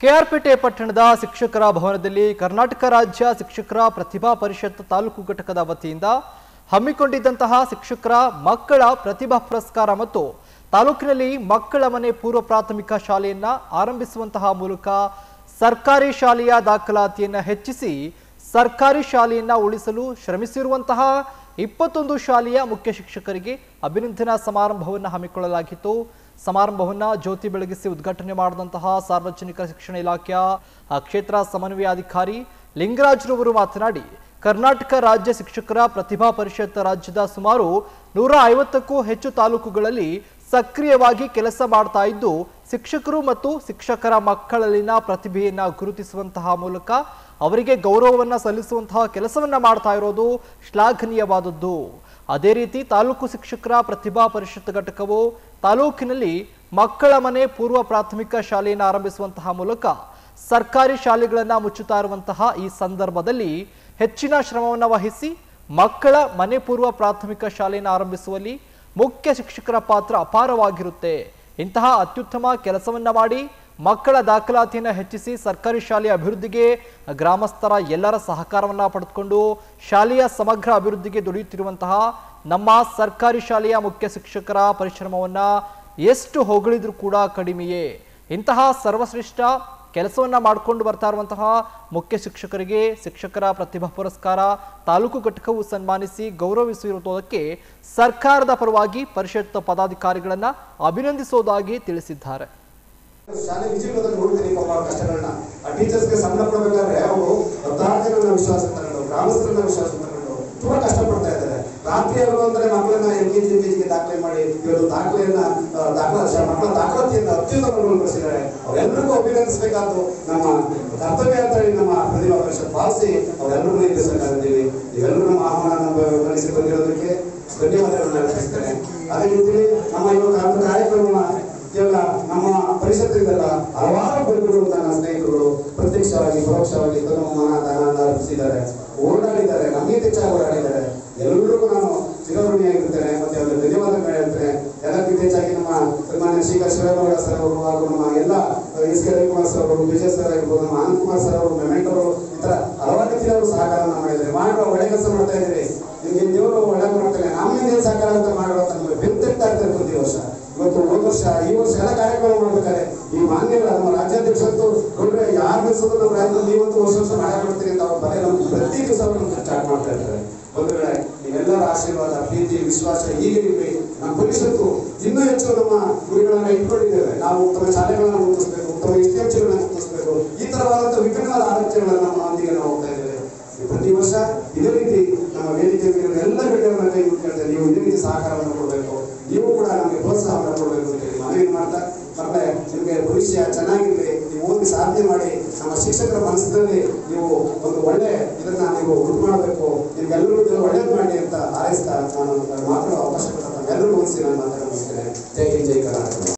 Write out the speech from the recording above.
ಕೆಆರ್ಪೇಟೆ ಪಟ್ಟಣದ ಶಿಕ್ಷಕರ ಭವನದಲ್ಲಿ ಕರ್ನಾಟಕ ರಾಜ್ಯ ಶಿಕ್ಷಕರ ಪ್ರತಿಭಾ ಪರಿಷತ್ ತಾಲೂಕು ಘಟಕದ ವತಿಯಿಂದ ಹಮ್ಮಿಕೊಂಡಿದ್ದಂತಹ ಶಿಕ್ಷಕರ ಮಕ್ಕಳ ಪ್ರತಿಭಾ ಪುರಸ್ಕಾರ ಮತ್ತು ತಾಲೂಕಿನಲ್ಲಿ ಮಕ್ಕಳ ಮನೆ ಪೂರ್ವ ಪ್ರಾಥಮಿಕ ಶಾಲೆಯನ್ನ ಆರಂಭಿಸುವಂತಹ ಮೂಲಕ ಸರ್ಕಾರಿ ಶಾಲೆಯ ದಾಖಲಾತಿಯನ್ನ ಹೆಚ್ಚಿಸಿ ಸರ್ಕಾರಿ ಶಾಲೆಯನ್ನ ಉಳಿಸಲು ಶ್ರಮಿಸಿರುವಂತಹ ಇಪ್ಪತ್ತೊಂದು ಶಾಲೆಯ ಮುಖ್ಯ ಶಿಕ್ಷಕರಿಗೆ ಅಭಿನಂದನಾ ಸಮಾರಂಭವನ್ನು ಹಮ್ಮಿಕೊಳ್ಳಲಾಗಿತ್ತು ಸಮಾರಂಭವನ್ನ ಜ್ಯೋತಿ ಬೆಳಗಿಸಿ ಉದ್ಘಾಟನೆ ಮಾಡಿದಂತಹ ಸಾರ್ವಜನಿಕ ಶಿಕ್ಷಣ ಇಲಾಖೆಯ ಆ, ಕ್ಷೇತ್ರ ಸಮನ್ವಯಾಧಿಕಾರಿ ಲಿಂಗರಾಜ್ರವರು ಮಾತನಾಡಿ ಕರ್ನಾಟಕ ರಾಜ್ಯ ಶಿಕ್ಷಕರ ಪ್ರತಿಭಾ ಪರಿಷತ್ ರಾಜ್ಯದ ಸುಮಾರು ನೂರ ಐವತ್ತಕ್ಕೂ ಹೆಚ್ಚು ತಾಲೂಕುಗಳಲ್ಲಿ ಸಕ್ರಿಯವಾಗಿ ಕೆಲಸ ಮಾಡ್ತಾ ಇದ್ದು ಶಿಕ್ಷಕರು ಮತ್ತು ಶಿಕ್ಷಕರ ಮಕ್ಕಳಲ್ಲಿನ ಪ್ರತಿಭೆಯನ್ನ ಗುರುತಿಸುವಂತಹ ಮೂಲಕ ಅವರಿಗೆ ಗೌರವವನ್ನ ಸಲ್ಲಿಸುವಂತಹ ಕೆಲಸವನ್ನ ಮಾಡ್ತಾ ಇರೋದು ಶ್ಲಾಘನೀಯವಾದದ್ದು ಅದೇ ರೀತಿ ತಾಲೂಕು ಶಿಕ್ಷಕರ ಪ್ರತಿಭಾ ಪರಿಷತ್ ಘಟಕವು ತಾಲೂಕಿನಲ್ಲಿ ಮಕ್ಕಳ ಮನೆ ಪೂರ್ವ ಪ್ರಾಥಮಿಕ ಶಾಲೆಯನ್ನು ಆರಂಭಿಸುವಂತಹ ಮೂಲಕ ಸರ್ಕಾರಿ ಶಾಲೆಗಳನ್ನ ಮುಚ್ಚುತ್ತಾ ಇರುವಂತಹ ಈ ಸಂದರ್ಭದಲ್ಲಿ ಹೆಚ್ಚಿನ ಶ್ರಮವನ್ನು ವಹಿಸಿ ಮಕ್ಕಳ ಮನೆ ಪೂರ್ವ ಪ್ರಾಥಮಿಕ ಶಾಲೆಯನ್ನು ಆರಂಭಿಸುವಲ್ಲಿ ಮುಖ್ಯ ಶಿಕ್ಷಕರ ಪಾತ್ರ ಅಪಾರವಾಗಿರುತ್ತೆ ಇಂತಹ ಅತ್ಯುತ್ತಮ ಕೆಲಸವನ್ನ ಮಾಡಿ ಮಕ್ಕಳ ದಾಖಲಾತಿಯನ್ನು ಹೆಚ್ಚಿಸಿ ಸರ್ಕಾರಿ ಶಾಲೆಯ ಅಭಿವೃದ್ಧಿಗೆ ಗ್ರಾಮಸ್ಥರ ಎಲ್ಲರ ಸಹಕಾರವನ್ನ ಪಡೆದುಕೊಂಡು ಶಾಲೆಯ ಸಮಗ್ರ ಅಭಿವೃದ್ಧಿಗೆ ದುಡಿಯುತ್ತಿರುವಂತಹ ನಮ್ಮ ಸರ್ಕಾರಿ ಶಾಲೆಯ ಮುಖ್ಯ ಶಿಕ್ಷಕರ ಪರಿಶ್ರಮವನ್ನ ಎಷ್ಟು ಹೊಗಳಿದ್ರೂ ಕೂಡ ಕಡಿಮೆಯೇ ಇಂತಹ ಸರ್ವಶ್ರೇಷ್ಠ ಕೆಲಸವನ್ನ ಮಾಡಿಕೊಂಡು ಬರ್ತಾ ಇರುವಂತಹ ಮುಖ್ಯ ಶಿಕ್ಷಕರಿಗೆ ಶಿಕ್ಷಕರ ಪ್ರತಿಭಾ ಪುರಸ್ಕಾರ ತಾಲೂಕು ಘಟಕವು ಸನ್ಮಾನಿಸಿ ಗೌರವಿಸಿರುವುದಕ್ಕೆ ಸರ್ಕಾರದ ಪರವಾಗಿ ಪರಿಷತ್ ಪದಾಧಿಕಾರಿಗಳನ್ನ ಅಭಿನಂದಿಸುವುದಾಗಿ ತಿಳಿಸಿದ್ದಾರೆ ಶಾಲೆ ವಿಜಯನಗರದಲ್ಲಿ ನೋಡ್ತೀನಿ ಪಾಪ ಅವ್ರ ಕಷ್ಟಗಳನ್ನ ಆ ಟೀಚರ್ಸ್ಗೆ ಸಂಬಳ ಕೊಡಬೇಕಾದ್ರೆ ಅವರು ಹತ್ತಾರು ಜನನ ವಿಶ್ವಾಸ ತಗೊಂಡು ಗ್ರಾಮಸ್ಥರನ್ನ ವಿಶ್ವಾಸ ತಗೊಂಡು ತುಂಬಾ ಕಷ್ಟಪಡ್ತಾ ಇದ್ದಾರೆ ರಾತ್ರಿ ಆಗಲು ಅಂದ್ರೆ ಮಕ್ಕಳನ್ನ ಎಲ್ ಕೆ ಜಿ ಗೆ ದಾಖಲೆ ಮಾಡಿ ಇವತ್ತು ದಾಖಲೆಯನ್ನ ಆ, ದಾಖಲಾ ಶಾ- ಮಕ್ಕಳ ದಾಖಲಾತಿಯನ್ನ ಅತ್ಯುತ್ತಮಗೊಳಿಸಿದ್ದಾರೆ ಅವರೆಲ್ಲರಿಗೂ ಅಭಿನಂದಿಸಬೇಕಾದ್ದು ನಮ್ಮ ಕರ್ತವ್ಯ ಅಂತ ಹೇಳಿ ನಮ್ಮ ಪ್ರತಿಭಾ ಪರಿಷತ್ ಭಾವಿಸಿ ಅವರೆಲ್ಲರಿಗೂ ನಿಲ್ಲಿಸಬೇಕಾಗಿದ್ದೀವಿ ನೀವೆಲ್ಲರೂ ನಮ್ಮ ಆಹ್ವಾನ ಗಮನಿಸಿ ಬಂದಿರೋದಕ್ಕೆ ಧನ್ಯವಾದಗಳನ್ನ ಅರ್ಪಿಸ್ತೇನೆ ಅದೇ ರೀತಿ ನಮ್ಮ ಇವತ್ತು ಕಾರ್ಯಕ್ರಮ ಕೇವಲ ನಮ್ಮ ಪರಿಷತ್ತಿಂದಲ್ಲ ಹಲವಾರು ಗುರುಗಳು ನನ್ನ ಸ್ನೇಹಿತರುಗಳು ಪ್ರತ್ಯಕ್ಷವಾಗಿ ಪರೋಕ್ಷವಾಗಿ ತಮ್ಮ ಮನ ದಾನ ಅರ್ಪಿಸಿದ್ದಾರೆ ಓಡಾಡಿದ್ದಾರೆ ನಮಗೆ ಹೆಚ್ಚಾಗಿ ಓಡಾಡಿದ್ದಾರೆ ಎಲ್ಲರಿಗೂ ನಾನು ಚಿರಋಣಿಯಾಗಿರ್ತೇನೆ ಮತ್ತೆ ಅವರಿಗೆ ಧನ್ಯವಾದಗಳು ಹೇಳ್ತೇನೆ ಎಲ್ಲಕ್ಕಿಂತ ಹೆಚ್ಚಾಗಿ ನಮ್ಮ ಸನ್ಮಾನ್ಯ ಶ್ರೀಕರ್ ಶಿವಗೌಡ ಸರ್ ಅವರು ಹಾಗೂ ನಮ್ಮ ಎಲ್ಲ ಎಸ್ ಕೆ ರವಿಕುಮಾರ್ ಸರ್ ಅವರು ವಿಜಯ್ ಸರ್ ಆಗಿರ್ಬೋದು ನಮ್ಮ ಆನಂದ್ ಕುಮಾರ್ ಸರ್ ಅವರು ಮೆಮೆಂಟರು ಈ ತರ ಹಲವಾರು ರೀತಿಯವರು ಸಹಕಾರವನ್ನು ಮಾಡಿದ್ದಾರೆ ಮಾಡುವ ಒಳ್ಳೆ ಕೆಲಸ ಮಾಡ್ತಾ ಇದ್ದೀರಿ ನಿಮಗೆ ದೇವರು ಒಳ್ಳೆ ಮಾಡ್ತಾನೆ ನಮ್ಮಿಂದ ಏನ್ ಸಹಕಾರ ಅಂತ ಮಾಡೋ ಅಂತ ನಮಗೆ ಬೆಂತಿರ್ತಾ ಇರ್ತಾರೆ ಪ್ರತಿ ವರ್ಷ ಇವತ್ತು ಹೋದ ವರ್ಷ ಈ ವರ್ಷ ಎಲ್ಲ ಕಾರ್ಯಕ್ರಮ ಮಾಡ್ಬೇಕಾದ್ರೆ ಈ ಮಾನ್ಯರ ನಮ್ಮ ರಾಜ್ಯಾಧ್ಯಕ್ಷರು ನೋಡ್ರೆ ಯಾರು ಬೆಳೆಸೋದು ನಮ್ಮ ರಾಜ್ಯದಲ್ಲಿ ನೀವಂತೂ ವರ್ಷ ವರ್ಷ ಮಾಡೇ ಮಾಡ್ತೀರಿ ಅಂತ ಅವ್ರು ಬರೀ ನಮ್ಗೆ ಪ್ರತಿ ದಿವಸ ಸ್ಟಾರ್ಟ್ ಮಾಡ್ತಾ ಇರ್ತಾರೆ ಬಂಧುಗಳೇ ನೀವೆಲ್ಲರ ಆಶೀರ್ವಾದ ಪ್ರೀತಿ ವಿಶ್ವಾಸ ಹೀಗೆ ಇರಲಿ ನಮ್ಮ ಪರಿಷತ್ತು ಇನ್ನೂ ಹೆಚ್ಚು ನಮ್ಮ ಗುರಿಗಳನ್ನ ಇಟ್ಕೊಂಡಿದ್ದೇವೆ ನಾವು ಉತ್ತಮ ಶಾಲೆಗಳನ್ನ ರೂಪಿಸಬೇಕು ಉತ್ತಮ ಇಷ್ಟಂಶಗಳನ್ನ ರೂಪಿಸಬೇಕು ಈ ತರವಾದಂತಹ ವಿಭಿನ್ನವಾದ ಆಲೋಚನೆಗಳನ್ನ ನಮ್ಮೊಂದಿಗೆ ನಾವು ಹೋಗ್ತಾ ಇದ್ದೇವೆ ಈ ಪ್ರತಿ ವರ್ಷ ಇದೇ ರೀತಿ ನಮ್ಮ ವೇದಿಕೆ ಮೇಲೆ ಎಲ್ಲ ಘಟಕಗಳನ್ನ ಕೈ ಮುಟ್ಕೊಳ್ತೇವೆ ನೀವು ಇದೇ ರೀತಿ ಸಹಕಾರವನ್ನು ಕೊಡಬೇಕು ನೀವು ಕೂಡ ನಮಗೆ ಪ್ರೋತ್ಸಾಹವನ್ನು ಕೊಡಬೇಕು ಅಂತ ಹೇಳಿ ಮನವಿ ಮಾಡ್ತಾ ಮತ್ತೆ ನಿಮಗೆ ಭವಿಷ್ಯ ಚೆನ್ನಾಗಿರ್ಲಿ ನೀವು ಓದಿ ಸಾಧನೆ ಮಾಡಿ ನಮ್ಮ ಶಿಕ್ಷಕರ ಮನಸ್ಸಿನಲ್ಲಿ ನೀವು ಒಂದು ಒಳ್ಳೆ ಇದನ್ನ ನೀವು ಉಂಟು ಮಾಡಬೇಕು ನಿಮ್ಗೆಲ್ಲರಿಗೂ ದೇವರು ಒಳ್ಳೇದು ಮಾಡಿ ಅಂತ ಹಾರೈಸ್ತಾ ನಾನು ಮಾತಾಡೋ ಅವಕಾಶ ಕೊಟ್ಟ ಎಲ್ಲರಿಗೂ ನಾನು ಮಾತಾಡೋದಿಸ್ತೇನೆ ಜೈ ಹಿಂದ್ ಜೈ ಕರ್ನಾಟಕ